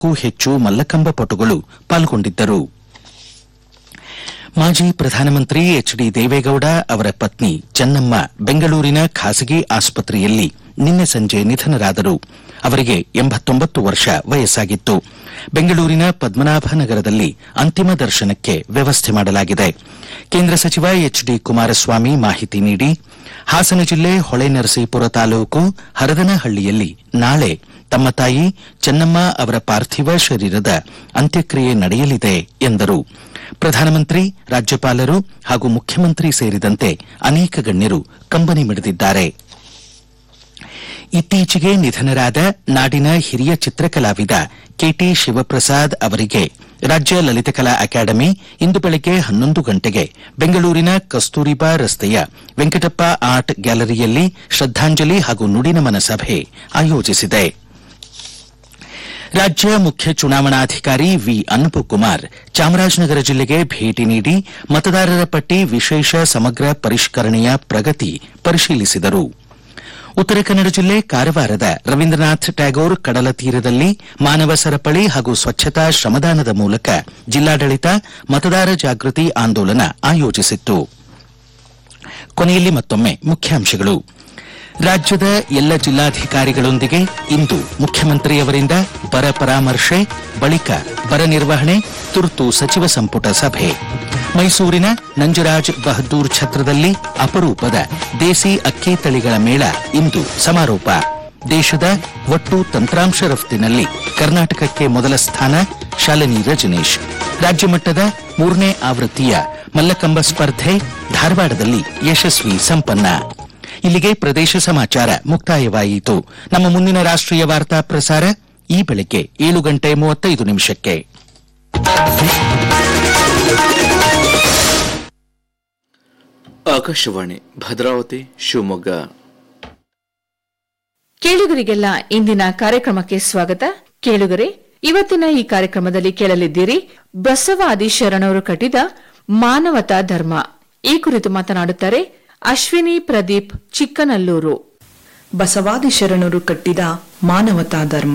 ಕ್ಕೂ ಹೆಚ್ಚು ಮಲ್ಲಕಂಬ ಪಟುಗಳು ಪಾಲ್ಗೊಂಡಿದ್ದರು ಮಾಜಿ ಪ್ರಧಾನಮಂತ್ರಿ ಎಚ್ ಡಿ ದೇವೇಗೌಡ ಅವರ ಪತ್ನಿ ಚೆನ್ನಮ್ಮ ಬೆಂಗಳೂರಿನ ಖಾಸಗಿ ಆಸ್ಪತ್ರೆಯಲ್ಲಿ ನಿನ್ನೆ ಸಂಜೆ ನಿಧನರಾದರು ಅವರಿಗೆ ಎಂಬತ್ತೊಂಬತ್ತು ವರ್ಷ ವಯಸ್ಸಾಗಿತ್ತು ಬೆಂಗಳೂರಿನ ಪದ್ಮನಾಭನಗರದಲ್ಲಿ ಅಂತಿಮ ದರ್ಶನಕ್ಕೆ ವ್ಯವಸ್ಥೆ ಮಾಡಲಾಗಿದೆ ಕೇಂದ್ರ ಸಚಿವ ಎಚ್ ಡಿ ಕುಮಾರಸ್ವಾಮಿ ಮಾಹಿತಿ ನೀಡಿ ಹಾಸನ ಜಿಲ್ಲೆ ಹೊಳೆನರಸೀಪುರ ತಾಲೂಕು ಹರದನಹಳ್ಳಿಯಲ್ಲಿ ನಾಳೆ ತಮ್ಮ ತಾಯಿ ಚೆನ್ನಮ್ಮ ಅವರ ಪಾರ್ಥಿವ ಶರೀರದ ಅಂತ್ಯಕ್ರಿಯೆ ನಡೆಯಲಿದೆ ಎಂದರು ಪ್ರಧಾನಮಂತ್ರಿ ರಾಜ್ಯಪಾಲರು ಹಾಗೂ ಮುಖ್ಯಮಂತ್ರಿ ಸೇರಿದಂತೆ ಅನೇಕ ಗಣ್ಯರು ಕಂಬನಿ ಮಿಡಿದಿದ್ದಾರೆ ಇತ್ತೀಚೆಗೆ ನಿಧನರಾದ ನಾಡಿನ ಹಿರಿಯ ಚಿತ್ರಕಲಾವಿದ ಕೆಟಿ ಶಿವಪ್ರಸಾದ್ ಅವರಿಗೆ ರಾಜ್ಯ ಲಲಿತಕಲಾ ಅಕಾಡೆಮಿ ಇಂದು ಬೆಳಗ್ಗೆ ಹನ್ನೊಂದು ಗಂಟೆಗೆ ಬೆಂಗಳೂರಿನ ಕಸ್ತೂರಿಬಾ ರಸ್ತೆಯ ವೆಂಕಟಪ್ಪ ಆರ್ಟ್ ಗ್ಯಾಲರಿಯಲ್ಲಿ ಶ್ರದ್ದಾಂಜಲಿ ಹಾಗೂ ನುಡಿನಮನ ಸಭೆ ಆಯೋಜಿಸಿದೆ ರಾಜ್ಯ ಮುಖ್ಯ ಚುನಾವಣಾಧಿಕಾರಿ ವಿ ಅನ್ಬುಕುಮಾರ್ ಚಾಮರಾಜನಗರ ಜಿಲ್ಲೆಗೆ ಭೇಟಿ ನೀಡಿ ಮತದಾರರ ಪಟ್ಟಿ ವಿಶೇಷ ಸಮಗ್ರ ಪರಿಷ್ಕರಣೆಯ ಪ್ರಗತಿ ಪರಿಶೀಲಿಸಿದರು ಉತ್ತರ ಕನ್ನಡ ಜಿಲ್ಲೆ ಕಾರವಾರದ ರವೀಂದ್ರನಾಥ್ ಟ್ಯಾಗೋರ್ ಕಡಲ ತೀರದಲ್ಲಿ ಮಾನವ ಸರಪಳಿ ಹಾಗೂ ಸ್ವಚ್ಛತಾ ಶ್ರಮದಾನದ ಮೂಲಕ ಜಿಲ್ಲಾಡಳಿತ ಮತದಾರ ಜಾಗೃತಿ ಆಂದೋಲನ ಆಯೋಜಿಸಿತ್ತು ಕೊನೆಯಲ್ಲಿ ಮತ್ತೊಮ್ಮೆ ಮುಖ್ಯಾಂಶಗಳು ರಾಜ್ಯದ ಎಲ್ಲ ಜಿಲ್ಲಾಧಿಕಾರಿಗಳೊಂದಿಗೆ ಇಂದು ಮುಖ್ಯಮಂತ್ರಿಯವರಿಂದ ಬರ ಪರಾಮರ್ಶೆ ಬಳಿಕ ಬರ ನಿರ್ವಹಣೆ ತುರ್ತು ಸಚಿವ ಸಂಪುಟ ಸಭೆ ಮೈಸೂರಿನ ನಂಜರಾಜ್ ಬಹದ್ದೂರ್ ಛತ್ರದಲ್ಲಿ ಅಪರೂಪದ ದೇಸಿ ಅಕ್ಕಿ ತಳಿಗಳ ಮೇಳ ಇಂದು ಸಮಾರೋಪ ದೇಶದ ಒಟ್ಟು ತಂತ್ರಾಂಶ ರಫ್ತಿನಲ್ಲಿ ಕರ್ನಾಟಕಕ್ಕೆ ಮೊದಲ ಸ್ಥಾನ ಶಾಲಿನಿ ರಜನೀಶ್ ರಾಜ್ಯ ಮಟ್ಟದ ಮೂರನೇ ಆವೃತ್ತಿಯ ಮಲ್ಲಕಂಬ ಸ್ಪರ್ಧೆ ಧಾರವಾಡದಲ್ಲಿ ಯಶಸ್ವಿ ಸಂಪನ್ನ ಇಲ್ಲಿಗೆ ಪ್ರದೇಶ ಸಮಾಚಾರ ಮುಕ್ತಾಯವಾಯಿತು ನಮ್ಮ ಮುಂದಿನ ರಾಷ್ಟ್ರೀಯ ವಾರ್ತಾ ಪ್ರಸಾರ ಈ ಬೆಳಗ್ಗೆ ಏಳು ಗಂಟೆ ಮೂವತ್ತೈದು ನಿಮಿಷಕ್ಕೆ ಆಕಾಶವಾಣಿ ಭದ್ರಾವತಿ ಶಿವಮೊಗ್ಗ ಕೇಳುಗರಿಗೆಲ್ಲ ಇಂದಿನ ಕಾರ್ಯಕ್ರಮಕ್ಕೆ ಸ್ವಾಗತ ಕೇಳುಗರೆ ಇವತ್ತಿನ ಈ ಕಾರ್ಯಕ್ರಮದಲ್ಲಿ ಕೇಳಲಿದ್ದೀರಿ ಬಸವಾದಿ ಶರಣರು ಕಟ್ಟಿದ ಮಾನವತಾ ಧರ್ಮ ಈ ಕುರಿತು ಮಾತನಾಡುತ್ತಾರೆ ಅಶ್ವಿನಿ ಪ್ರದೀಪ್ ಚಿಕ್ಕನಲ್ಲೂರು ಬಸವಾದಿ ಶರಣರು ಕಟ್ಟಿದ ಮಾನವತಾ ಧರ್ಮ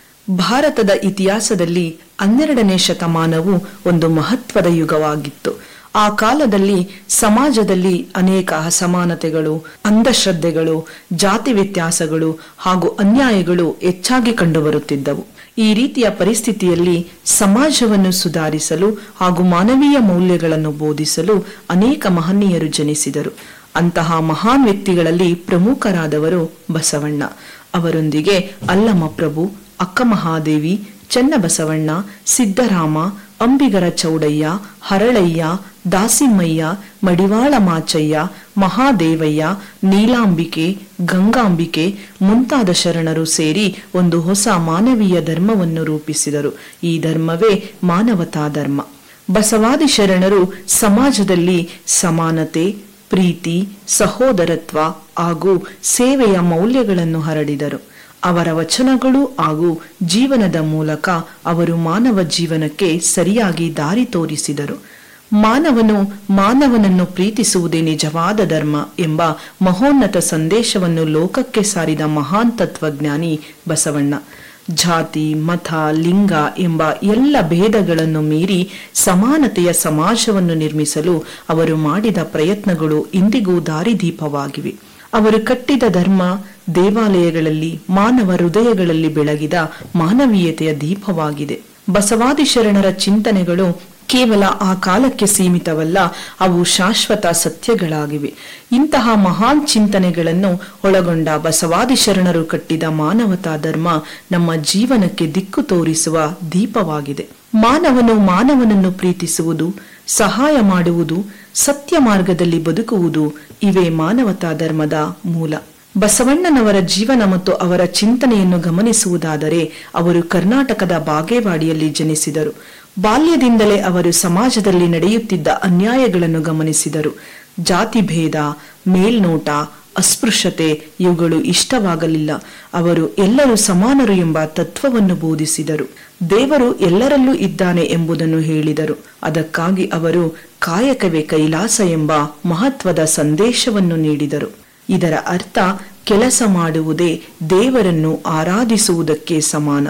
ಭಾರತದ ಇತಿಹಾಸದಲ್ಲಿ ಹನ್ನೆರಡನೇ ಶತಮಾನವು ಒಂದು ಮಹತ್ವದ ಯುಗವಾಗಿತ್ತು ಆ ಕಾಲದಲ್ಲಿ ಸಮಾಜದಲ್ಲಿ ಅನೇಕ ಅಸಮಾನತೆಗಳು ಅಂಧಶ್ರದ್ಧೆಗಳು ಜಾತಿ ವ್ಯತ್ಯಾಸಗಳು ಹಾಗೂ ಅನ್ಯಾಯಗಳು ಹೆಚ್ಚಾಗಿ ಕಂಡುಬರುತ್ತಿದ್ದವು ಈ ರೀತಿಯ ಪರಿಸ್ಥಿತಿಯಲ್ಲಿ ಸಮಾಜವನ್ನು ಸುಧಾರಿಸಲು ಹಾಗೂ ಮಾನವೀಯ ಮೌಲ್ಯಗಳನ್ನು ಬೋಧಿಸಲು ಅನೇಕ ಮಹನೀಯರು ಜನಿಸಿದರು ಅಂತಹ ಮಹಾನ್ ವ್ಯಕ್ತಿಗಳಲ್ಲಿ ಪ್ರಮುಖರಾದವರು ಬಸವಣ್ಣ ಅವರೊಂದಿಗೆ ಅಲ್ಲಮ ಪ್ರಭು ಅಕ್ಕ ಮಹಾದೇವಿ ಚನ್ನಬಸವಣ್ಣ ಸಿದ್ದರಾಮ ಅಂಬಿಗರ ಚೌಡಯ್ಯ ಹರಳಯ್ಯ ದಾಸಿಮಯ್ಯ ಮಡಿವಾಳ ಮಾಚಯ್ಯ ಮಹಾದೇವಯ್ಯ ನೀಲಾಂಬಿಕೆ ಗಂಗಾಂಬಿಕೆ ಮುಂತಾದ ಶರಣರು ಸೇರಿ ಒಂದು ಹೊಸ ಮಾನವೀಯ ಧರ್ಮವನ್ನು ರೂಪಿಸಿದರು ಈ ಧರ್ಮವೇ ಮಾನವತಾ ಧರ್ಮ ಬಸವಾದಿ ಶರಣರು ಸಮಾಜದಲ್ಲಿ ಸಮಾನತೆ ಪ್ರೀತಿ ಸಹೋದರತ್ವ ಹಾಗೂ ಸೇವೆಯ ಮೌಲ್ಯಗಳನ್ನು ಹರಡಿದರು ಅವರ ವಚನಗಳು ಹಾಗೂ ಜೀವನದ ಮೂಲಕ ಅವರು ಮಾನವ ಜೀವನಕ್ಕೆ ಸರಿಯಾಗಿ ದಾರಿ ತೋರಿಸಿದರು ಮಾನವನು ಮಾನವನನ್ನು ಪ್ರೀತಿಸುವುದೇ ನಿಜವಾದ ಧರ್ಮ ಎಂಬ ಮಹೋನ್ನತ ಸಂದೇಶವನ್ನು ಲೋಕಕ್ಕೆ ಸಾರಿದ ಮಹಾನ್ ತತ್ವಜ್ಞಾನಿ ಬಸವಣ್ಣ ಜಾತಿ ಮತ ಲಿಂಗ ಎಂಬ ಎಲ್ಲ ಭೇದಗಳನ್ನು ಮೀರಿ ಸಮಾನತೆಯ ಸಮಾಜವನ್ನು ನಿರ್ಮಿಸಲು ಅವರು ಮಾಡಿದ ಪ್ರಯತ್ನಗಳು ಇಂದಿಗೂ ದಾರಿದೀಪವಾಗಿವೆ ಅವರು ಕಟ್ಟಿದ ಧರ್ಮ ದೇವಾಲಯಗಳಲ್ಲಿ ಮಾನವ ಹೃದಯಗಳಲ್ಲಿ ಬೆಳಗಿದ ಮಾನವೀಯತೆಯ ದೀಪವಾಗಿದೆ ಬಸವಾದಿ ಶರಣರ ಚಿಂತನೆಗಳು ಕೇವಲ ಆ ಕಾಲಕ್ಕೆ ಸೀಮಿತವಲ್ಲ ಅವು ಶಾಶ್ವತ ಸತ್ಯಗಳಾಗಿವೆ ಇಂತಹ ಮಹಾನ್ ಚಿಂತನೆಗಳನ್ನು ಒಳಗೊಂಡ ಬಸವಾದಿ ಶರಣರು ಕಟ್ಟಿದ ಮಾನವತಾ ಧರ್ಮ ನಮ್ಮ ಜೀವನಕ್ಕೆ ದಿಕ್ಕು ತೋರಿಸುವ ದೀಪವಾಗಿದೆ ಮಾನವನು ಮಾನವನನ್ನು ಪ್ರೀತಿಸುವುದು ಸಹಾಯ ಮಾಡುವುದು ಸತ್ಯ ಮಾರ್ಗದಲ್ಲಿ ಬದುಕುವುದು ಇವೇ ಮಾನವತಾ ಧರ್ಮದ ಮೂಲ ಬಸವಣ್ಣನವರ ಜೀವನ ಮತ್ತು ಅವರ ಚಿಂತನೆಯನ್ನು ಗಮನಿಸುವುದಾದರೆ ಅವರು ಕರ್ನಾಟಕದ ಬಾಗೇವಾಡಿಯಲ್ಲಿ ಜನಿಸಿದರು ಬಾಲ್ಯದಿಂದಲೇ ಅವರು ಸಮಾಜದಲ್ಲಿ ನಡೆಯುತ್ತಿದ್ದ ಅನ್ಯಾಯಗಳನ್ನು ಗಮನಿಸಿದರು ಜಾತಿ ಭೇದ ಮೇಲ್ನೋಟ ಅಸ್ಪೃಶ್ಯತೆ ಇವುಗಳು ಇಷ್ಟವಾಗಲಿಲ್ಲ ಅವರು ಎಲ್ಲರೂ ಸಮಾನರು ಎಂಬ ತತ್ವವನ್ನು ಬೋಧಿಸಿದರು ದೇವರು ಎಲ್ಲರಲ್ಲೂ ಇದ್ದಾನೆ ಎಂಬುದನ್ನು ಹೇಳಿದರು ಅದಕ್ಕಾಗಿ ಅವರು ಕಾಯಕವೇ ಕೈಲಾಸ ಎಂಬ ಮಹತ್ವದ ಸಂದೇಶವನ್ನು ನೀಡಿದರು ಇದರ ಅರ್ಥ ಕೆಲಸ ಮಾಡುವುದೇ ದೇವರನ್ನು ಆರಾಧಿಸುವುದಕ್ಕೆ ಸಮಾನ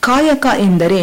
ಕಾಯಕ ಎಂದರೆ